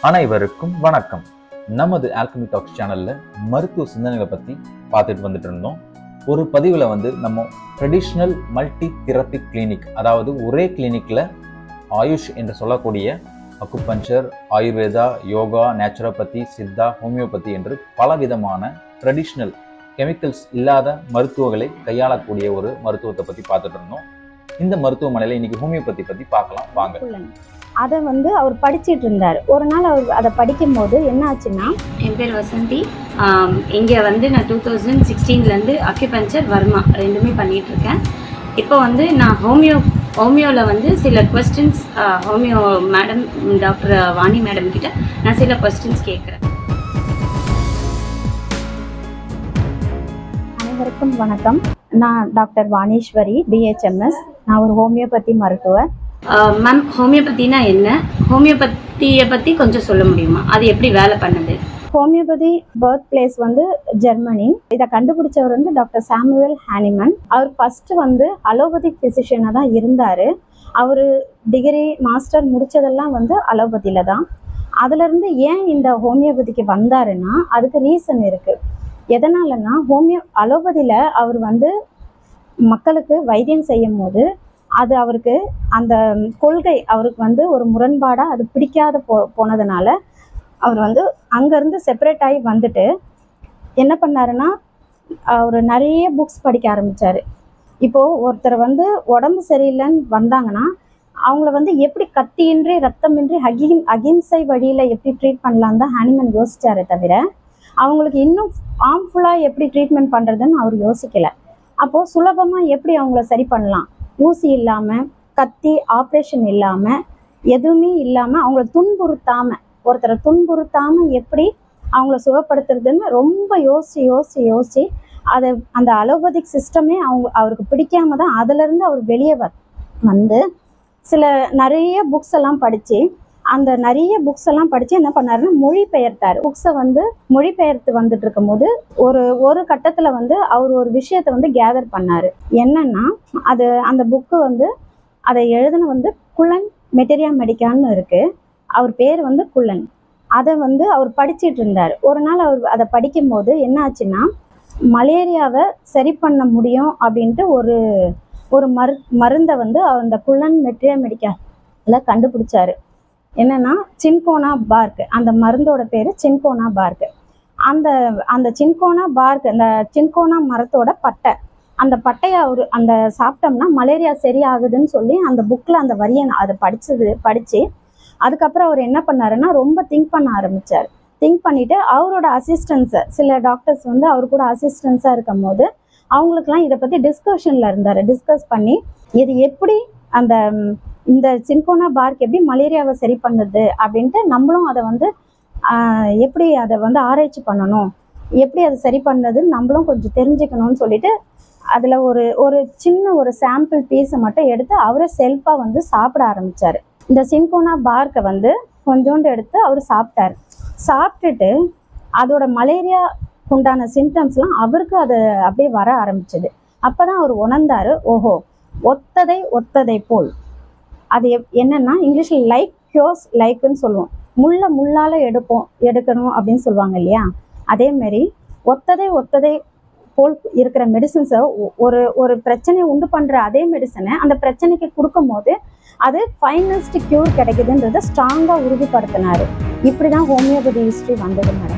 அனைவருக்கும் வணக்கம் நமது ஆல்கமி டாக்ஸ் சேனல்ல மருத்துவ சிந்தனைகளை பத்தி பார்த்துட்டு வந்துட்டு இருந்தோம் ஒரு பதிவில் வந்து நம்ம ட்ரெடிஷ்னல் மல்டி தெரப்பி கிளினிக் அதாவது ஒரே கிளினிக்ல ஆயுஷ் என்று சொல்லக்கூடிய acupuncture Ayurveda yoga naturopathy Siddha homeopathy என்று பலவிதமான ட்ரெடிஷ்னல் கெமிக்கல்ஸ் இல்லாத மருத்துவங்களை கையாளக்கூடிய ஒரு மருத்துவத்தை பத்தி பார்த்துட்டு இருந்தோம் இந்த மருத்துவமனையில இன்னைக்கு ஹோமியோபதி பத்தி பார்க்கலாம் வாங்க புள்ளன் அதை வந்து அவர் படிச்சிட்டு இருந்தார் ஒரு நாள் அவர் அதை படிக்கும்போது என்ன ஆச்சுன்னா என் பேர் வசந்தி இங்கே வந்து நான் டூ தௌசண்ட் சிக்ஸ்டீன்லேருந்து அக்யூபஞ்சர் வர்மா ரெண்டுமே பண்ணிட்டு இருக்கேன் இப்போ வந்து நான் ஹோமியோ ஹோமியோவில் வந்து சில questions homeo madam doctor Vani madam கிட்ட நான் சில கொஸ்டின்ஸ் கேட்குறேன் அனைவருக்கும் வணக்கம் நான் டாக்டர் வாணீஸ்வரி பிஹெச்எம்எஸ் நான் ஒரு ஹோமியோபதி மருத்துவர் மேம் ஹோமியோபதினா என்ன ஹோமியோபதியை பற்றி கொஞ்சம் சொல்ல முடியுமா அது எப்படி வேலை பண்ணுது ஹோமியோபதி பர்த் பிளேஸ் வந்து ஜெர்மனி இதை கண்டுபிடிச்சவர் வந்து டாக்டர் சாமுவேல் ஹானிமன் அவர் ஃபர்ஸ்ட் வந்து அலோபதிக் ஃபிசிஷியனாக தான் இருந்தார் அவர் டிகிரி மாஸ்டர் முடிச்சதெல்லாம் வந்து அலோபதியில் தான் அதுலேருந்து ஏன் இந்த ஹோமியோபதிக்கு வந்தாருன்னா அதுக்கு ரீசன் இருக்குது எதனாலன்னா ஹோமியோ அலோபதியில் அவர் வந்து மக்களுக்கு வைத்தியம் செய்யும் போது அது அவருக்கு அந்த கொள்கை அவருக்கு வந்து ஒரு முரண்பாடாக அது பிடிக்காத போ போனதுனால அவர் வந்து அங்கேருந்து செப்பரேட் ஆகி வந்துட்டு என்ன பண்ணாருன்னா அவர் நிறைய புக்ஸ் படிக்க ஆரம்பித்தார் இப்போது ஒருத்தர் வந்து உடம்பு சரியில்லைன்னு வந்தாங்கன்னா அவங்கள வந்து எப்படி கத்தியின்றி ரத்தமின்றி அகிம் அகிம்சை வழியில் எப்படி ட்ரீட் பண்ணலான்னு தான் ஹானிமன் யோசிச்சாரே தவிர அவங்களுக்கு இன்னும் ஹார்ம்ஃபுல்லாக எப்படி ட்ரீட்மெண்ட் பண்ணுறதுன்னு அவர் யோசிக்கலை அப்போது சுலபமாக எப்படி அவங்கள சரி பண்ணலாம் ஊசி இல்லாமல் கத்தி ஆப்ரேஷன் இல்லாமல் எதுவுமே இல்லாமல் அவங்கள துன்புறுத்தாமல் ஒருத்தரை துன்புறுத்தாமல் எப்படி அவங்கள சுகப்படுத்துறதுன்னு ரொம்ப யோசிச்சு யோசிச்சு யோசிச்சு அதை அந்த அலோபதிக் சிஸ்டமே அவங்க அவருக்கு பிடிக்காம தான் அதுலேருந்து அவர் வெளியே வ வந்து சில நிறைய புக்ஸ் எல்லாம் படித்து அந்த நிறைய புக்ஸ் எல்லாம் படித்து என்ன பண்ணாருன்னா மொழி பெயர்த்தார் புக்ஸை வந்து மொழிபெயர்த்து வந்துட்டு இருக்கும்போது ஒரு ஒரு கட்டத்தில் வந்து அவர் ஒரு விஷயத்தை வந்து கேதர் பண்ணார் என்னன்னா அது அந்த புக்கு வந்து அதை எழுதின வந்து குள்ளன் மெட்டீரியா மெடிக்கான்னு இருக்குது அவர் பேர் வந்து குள்ளன் அதை வந்து அவர் படிச்சிட்டு இருந்தார் ஒரு நாள் அவர் அதை படிக்கும்போது என்ன ஆச்சுன்னா மலேரியாவை சரி பண்ண முடியும் அப்படின்ட்டு ஒரு ஒரு மரு மருந்தை வந்து அந்த குள்ளன் மெட்ரியா மெடிக்கால கண்டுபிடிச்சாரு என்னன்னா சின்கோனா பார்க் அந்த மருந்தோட பேர் சின்கோனா பார்க் அந்த அந்த சின்கோனா பார்க் அந்த சின்கோனா மரத்தோட பட்டை அந்த பட்டையை அவர் அந்த சாப்பிட்டோம்னா மலேரியா சரியாகுதுன்னு சொல்லி அந்த புக்கில் அந்த வரியை நான் அதை படிச்சது படித்து அதுக்கப்புறம் அவர் என்ன பண்ணாருன்னா ரொம்ப திங்க் பண்ண ஆரம்பிச்சார் திங்க் பண்ணிட்டு அவரோட அசிஸ்டன்ஸை சில டாக்டர்ஸ் வந்து அவர் கூட அசிஸ்டன்ஸாக இருக்கும் போது அவங்களுக்குலாம் இதை பற்றி டிஸ்கஷனில் இருந்தார் டிஸ்கஸ் பண்ணி இது எப்படி அந்த ம், இந்த சின்கோனா பார்க் எப்படி மலேரியாவை சரி பண்ணுது அப்படின்ட்டு நம்மளும் அதை வந்து ஆஹ், எப்படி அதை வந்து ஆராய்ச்சி பண்ணணும் எப்படி அதை சரி பண்ணதுன்னு நம்மளும் கொஞ்சம் தெரிஞ்சுக்கணும்னு சொல்லிட்டு அதில் ஒரு ஒரு சின்ன ஒரு சாம்பிள் பீஸை மட்டும் எடுத்து அவரே செல்ஃபாக வந்து சாப்பிட ஆரம்பித்தார் இந்த சின்கோனா பார்க்கை வந்து கொஞ்சோண்டு எடுத்து அவர் சாப்பிட்டார் சாப்பிட்டுட்டு அதோட மலேரியா உண்டான சிம்டம்ஸ்லாம் அவருக்கு அது அப்படியே வர ஆரம்பிச்சது அப்போ தான் அவர் உணர்ந்தாரு ஓஹோ ஒத்ததை ஒத்ததை போல் அது எப் என்னன்னா இங்கிலீஷில் லைக் க்யோஸ் லைக்குன்னு சொல்லுவோம் முள்ள முள்ளால் எடுப்போம் எடுக்கணும் அப்படின்னு சொல்லுவாங்க இல்லையா அதே மாதிரி ஒத்ததை ஒத்ததை போல் இருக்கிற மெடிசின்ஸை ஒரு ஒரு பிரச்சனையை உண்டு பண்ணுற அதே மெடிசனை அந்த பிரச்சனைக்கு கொடுக்கும்போது அது ஃபைனஸ்ட் க்யூர் கிடைக்குதுன்றதை ஸ்ட்ராங்காக உறுதிப்படுத்தினாரு இப்படி தான் ஹோமியோபதி ஹிஸ்ட்ரி வந்தது மேடம்